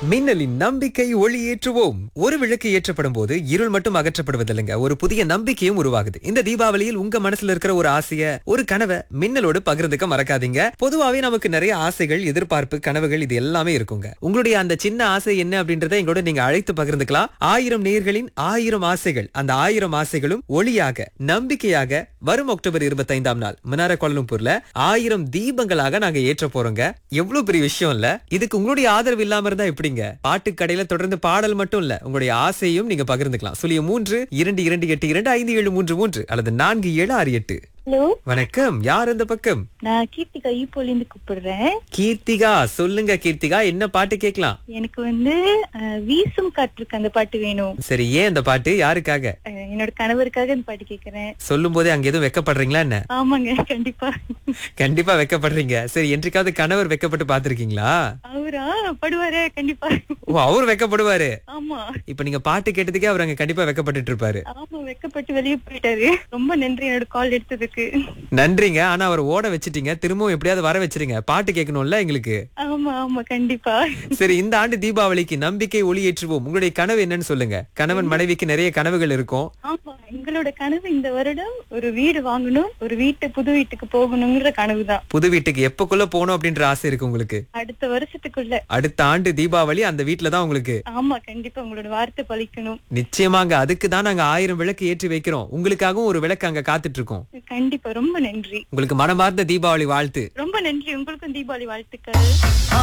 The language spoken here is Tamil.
மின்னலின் நம்பிக்கை ஒளி ஏற்றுவோம் ஒரு விளக்கு ஏற்றப்படும் போது இருள் மட்டும் அகற்றப்படுவதில்லைங்க ஒரு புதிய நம்பிக்கையும் உருவாகுது இந்த தீபாவளியில் உங்க மனசுல இருக்கிற ஒரு ஆசைய ஒரு கனவை மின்னலோடு பகிர்ந்துக்க மறக்காதீங்க பொதுவாவே நமக்கு நிறைய ஆசைகள் எதிர்பார்ப்பு கனவுகள் இது எல்லாமே இருக்குங்க உங்களுடைய அந்த சின்ன ஆசை என்ன அப்படின்றத எங்களோட நீங்க அழைத்து பகிர்ந்துக்கலாம் ஆயிரம் நேர்களின் ஆயிரம் ஆசைகள் அந்த ஆயிரம் ஆசைகளும் ஒளியாக நம்பிக்கையாக வரும் அக்டோபர் இருபத்தி ஐந்தாம் நாள் மினார கோலம்பூர்ல ஆயிரம் தீபங்களாக நாங்க ஏற்ற போறோங்க எவ்வளவு பெரிய விஷயம் இல்ல இதுக்கு உங்களுடைய ஆதரவு இல்லாம இருந்தா எப்படிங்க பாட்டு கடையில தொடர்ந்து பாடல் மட்டும் இல்ல உங்களுடைய ஆசையும் நீங்க பகிர்ந்துக்கலாம் சுழிய மூன்று இரண்டு இரண்டு எட்டு இரண்டு ஐந்து ஏழு மூன்று மூன்று அல்லது நான்கு ஏழு ஆறு எட்டு ஹலோ வணக்கம் யார் அந்த பக்கம் நான் கீர்த்திகா ஈப்போலேருந்து கூப்பிடுறேன் கீர்த்திகா சொல்லுங்க கீர்த்திகா என்ன பாட்டு கேட்கலாம் எனக்கு வந்து அஹ், வீசும் காற்றுக்கு அந்த பாட்டு வேணும் சரி ஏன் இந்த பாட்டு யாருக்காக அஹ், என்னோட கணவருக்காக அந்த பாட்டு கேக்குறேன் சொல்லும் போதே அங்க எதுவும் வெக்கப்படுறீங்களா என்ன ஆமாங்க கண்டிப்பா கண்டிப்பா வெக்கப்படுறீங்க சரி என்றைக்காவது கணவர் வெக்கப்பட்டு பாத்திருக்கீங்களா அவரா படுவாரே கண்டிப்பா ஓ அவர் வெக்கப்படுவாரு ஆமா இப்ப நீங்க பாட்டு கேட்டதுக்கே அவர் அங்க கண்டிப்பா வெக்கப்பட்டுட்டு இருப்பாரு ஆமா வெக்கப்பட்டு வெளியே போயிட்டாரு ரொம்ப நன்றி என்னோட கால் எடுத்ததுக்கு நன்றிங்க ஆனா அவர் ஓட வச்சிட்டீங்க திரும்பவும் எப்படியாவது வர வச்சிருங்க பாட்டு கேட்கணும்ல எங்களுக்கு ஆமா ஆமா கண்டிப்பா சரி இந்த ஆண்டு தீபாவளிக்கு நம்பிக்கை ஒளி ஏற்றுவோம் உங்களுடைய கனவு என்னன்னு சொல்லுங்க கணவன் மனைவிக்கு நிறைய கனவுகள் இருக்கும் ஆமா எங்களோட கனவு இந்த வருடம் ஒரு வீடு வாங்கணும் ஒரு வீட்டு புது வீட்டுக்கு போகணுங்கிற கனவு தான் புது வீட்டுக்கு எப்பக்குள்ள போகணும் அப்படின்ற ஆசை இருக்கு உங்களுக்கு அடுத்த வருஷத்துக்குள்ள அடுத்த ஆண்டு தீபாவளி அந்த வீட்டுல தான் உங்களுக்கு ஆமா கண்டிப்பா உங்களோட வார்த்தை பலிக்கணும் நிச்சயமாங்க அதுக்கு தான் நாங்க ஆயிரம் விளக்கு ஏற்றி வைக்கிறோம் உங்களுக்காகவும் ஒரு விளக்கு அங்க காத்துட்டு இருக்கோம் கண்டிப்பா ரொம்ப நன்றி உங்களுக்கு மனமார்ந்த தீபாவளி வாழ்த்து ரொம்ப நன்றி உங்களுக்கும் தீபாவளி வாழ்த்துக்கள்